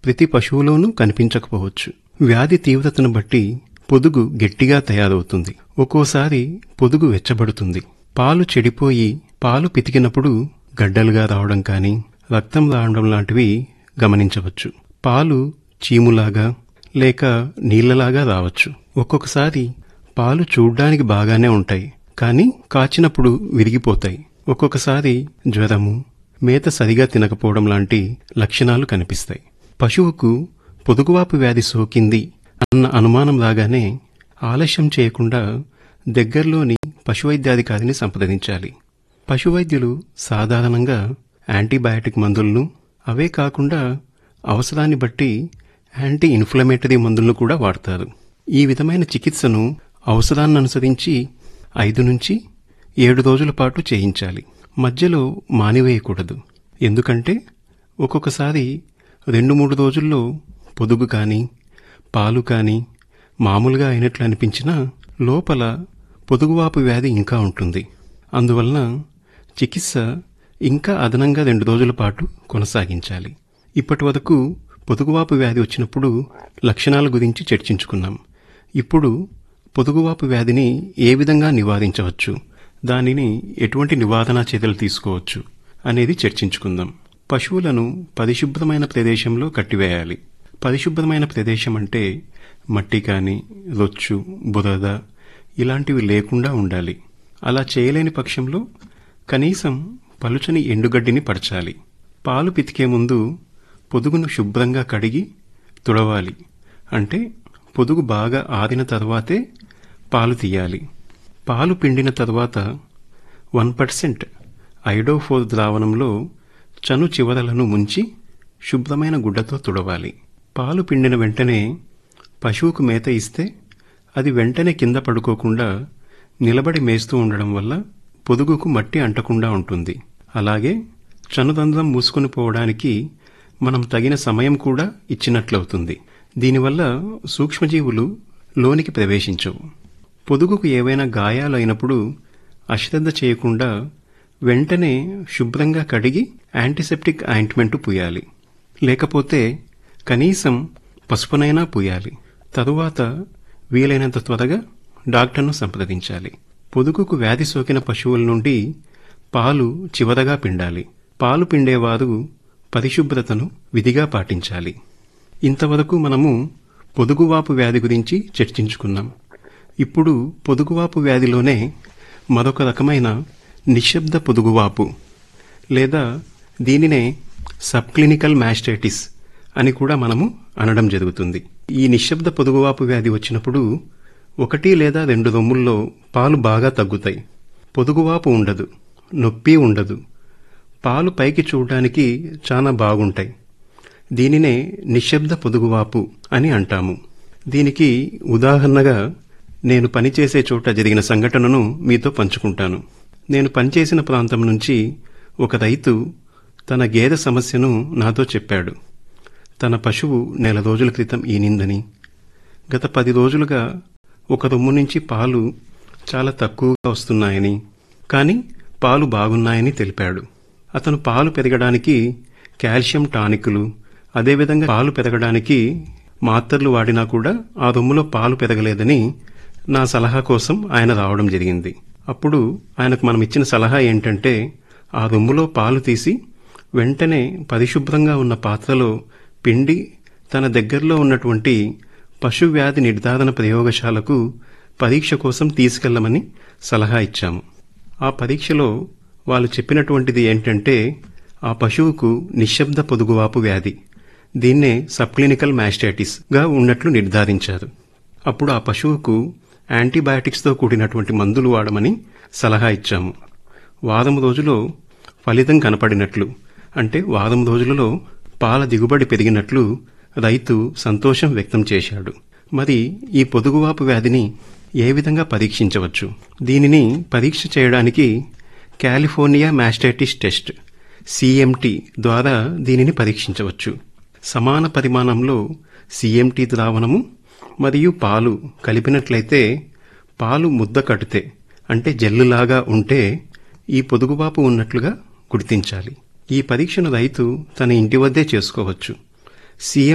ప్రతి పశువులోనూ కనిపించకపోవచ్చు వ్యాధి తీవ్రతను బట్టి పొదుగు గట్టిగా తయారవుతుంది ఒక్కోసారి పొదుగు వెచ్చబడుతుంది పాలు చెడిపోయి పాలు పితికినప్పుడు గడ్డలుగా రావడం కానీ రక్తం రావడం లాంటివి గమనించవచ్చు పాలు చీములాగా లేక నీళ్లలాగా రావచ్చు ఒక్కొక్కసారి పాలు చూడ్డానికి బాగానే ఉంటాయి కానీ కాచినప్పుడు విరిగిపోతాయి ఒక్కొక్కసారి జ్వరము మేత సరిగా తినకపోవడం లాంటి లక్షణాలు కనిపిస్తాయి పశువుకు పొదుగువాపు వ్యాధి సోకింది అన్న అనుమానం రాగానే ఆలస్యం చేయకుండా దగ్గరలోని పశువైద్యాధికారిని సంప్రదించాలి పశువైద్యులు సాధారణంగా యాంటీబయాటిక్ మందులను అవే కాకుండా అవసరాన్ని బట్టి యాంటీ ఇన్ఫ్లమేటరీ మందులను కూడా వాడతారు ఈ విధమైన చికిత్సను అవసరాన్ని అనుసరించి ఐదు నుంచి ఏడు రోజుల పాటు చేయించాలి మధ్యలో మానివేయకూడదు ఎందుకంటే ఒక్కొక్కసారి రెండు మూడు రోజుల్లో పొదుగు కానీ పాలు కానీ మామూలుగా అయినట్లు అనిపించినా లోపల పొదుగువాపు వ్యాధి ఇంకా ఉంటుంది అందువలన చికిత్స ఇంకా అదనంగా రెండు రోజుల పాటు కొనసాగించాలి ఇప్పటి వరకు పొదుగువాపు వ్యాధి వచ్చినప్పుడు లక్షణాల గురించి చర్చించుకున్నాం ఇప్పుడు పొదుగువాపు వ్యాధిని ఏ విధంగా నివారించవచ్చు దానిని ఎటువంటి నివారణ చర్యలు తీసుకోవచ్చు అనేది చర్చించుకుందాం పశువులను పరిశుభ్రమైన ప్రదేశంలో కట్టివేయాలి పరిశుభ్రమైన ప్రదేశం అంటే మట్టి కానీ రొచ్చు బురద ఇలాంటివి లేకుండా ఉండాలి అలా చేయలేని పక్షంలో కనీసం పలుచని ఎండుగడ్డిని పరచాలి పాలు పితికే ముందు పొదుగును శుభ్రంగా కడిగి తుడవాలి అంటే పొదుగు బాగా ఆరిన తర్వాతే పాలు తీయాలి పాలు పిండిన తర్వాత వన్ పర్సెంట్ ఐడోఫోర్ ద్రావణంలో చను చివరలను ముంచి శుభ్రమైన గుడ్డతో తుడవాలి పాలు పిండిన వెంటనే పశువుకు మేత ఇస్తే అది వెంటనే కింద పడుకోకుండా నిలబడి మేస్తూ ఉండడం వల్ల పొదుగుకు మట్టి అంటకుండా ఉంటుంది అలాగే చనుదంద్రం మూసుకొని పోవడానికి మనం తగిన సమయం కూడా ఇచ్చినట్లవుతుంది దీనివల్ల సూక్ష్మజీవులు లోనికి ప్రవేశించవు పొదుగుకు ఏవైనా గాయాలైనప్పుడు అశ్రద్ధ చేయకుండా వెంటనే శుభ్రంగా కడిగి యాంటీసెప్టిక్ ఆయింట్మెంటు పూయాలి లేకపోతే కనీసం పసుపునైనా పూయాలి తరువాత వీలైనంత త్వరగా డాక్టర్ను సంప్రదించాలి పొదుగుకు వ్యాధి సోకిన పశువుల నుండి పాలు చివరగా పిండాలి పాలు పిండేవారు పరిశుభ్రతను విధిగా పాటించాలి ఇంతవరకు మనము పొదుగువాపు వ్యాధి గురించి చర్చించుకున్నాం ఇప్పుడు పొదుగువాపు వ్యాధిలోనే మరొక రకమైన నిశ్శబ్ద పొదుగువాపు లేదా దీనినే సబ్క్లినికల్ మ్యాస్టైటిస్ అని కూడా మనము అనడం జరుగుతుంది ఈ నిశ్శబ్ద పొదుగువాపు వ్యాధి వచ్చినప్పుడు ఒకటి లేదా రెండు రొమ్ముల్లో పాలు బాగా తగ్గుతాయి పొదుగువాపు ఉండదు నొప్పి ఉండదు పాలు పైకి చూడడానికి చాలా బాగుంటాయి దీనినే నిశ్శబ్ద పొదుగువాపు అని అంటాము దీనికి ఉదాహరణగా నేను పనిచేసే చోట జరిగిన సంఘటనను మీతో పంచుకుంటాను నేను పనిచేసిన ప్రాంతం నుంచి ఒక రైతు తన గేదె సమస్యను నాతో చెప్పాడు తన పశువు నెల రోజుల క్రితం ఈనిందని గత పది రోజులుగా ఒక రొమ్ము నుంచి పాలు చాలా తక్కువగా వస్తున్నాయని కానీ పాలు బాగున్నాయని తెలిపాడు అతను పాలు పెరగడానికి కాల్షియం టానికులు అదేవిధంగా పాలు పెరగడానికి మాత్రలు వాడినా కూడా ఆ రొమ్ములో పాలు పెరగలేదని నా సలహా కోసం ఆయన రావడం జరిగింది అప్పుడు ఆయనకు మనం ఇచ్చిన సలహా ఏంటంటే ఆ రొమ్ములో పాలు తీసి వెంటనే పరిశుభ్రంగా ఉన్న పాత్రలో పిండి తన దగ్గరలో ఉన్నటువంటి పశు వ్యాధి నిర్ధారణ ప్రయోగశాలకు పరీక్ష కోసం తీసుకెళ్లమని సలహా ఇచ్చాము ఆ పరీక్షలో వాళ్ళు చెప్పినటువంటిది ఏంటంటే ఆ పశువుకు నిశ్శబ్ద పొదుగువాపు వ్యాధి దీన్నే సబ్క్లినికల్ మ్యాస్టైటిస్ గా ఉన్నట్లు నిర్ధారించారు అప్పుడు ఆ పశువుకు యాంటీబయాటిక్స్తో కూడినటువంటి మందులు వాడమని సలహా ఇచ్చాము వారం రోజులో ఫలితం కనపడినట్లు అంటే వారం రోజులలో పాల దిగుబడి పెరిగినట్లు రైతు సంతోషం వ్యక్తం చేశాడు మరి ఈ పొదుగువాపు వ్యాధిని ఏ విధంగా పరీక్షించవచ్చు దీనిని పరీక్ష చేయడానికి కాలిఫోర్నియా మాస్టైటిస్ టెస్ట్ సిఎంటి ద్వారా దీనిని పరీక్షించవచ్చు సమాన పరిమాణంలో సిఎంటి ద్రావణము మరియు పాలు కలిపినట్లయితే పాలు ముద్ద కడితే అంటే జల్లులాగా ఉంటే ఈ పొదుగుబాపు ఉన్నట్లుగా గుర్తించాలి ఈ పరీక్షను రైతు తన ఇంటి వద్దే చేసుకోవచ్చు సీఎం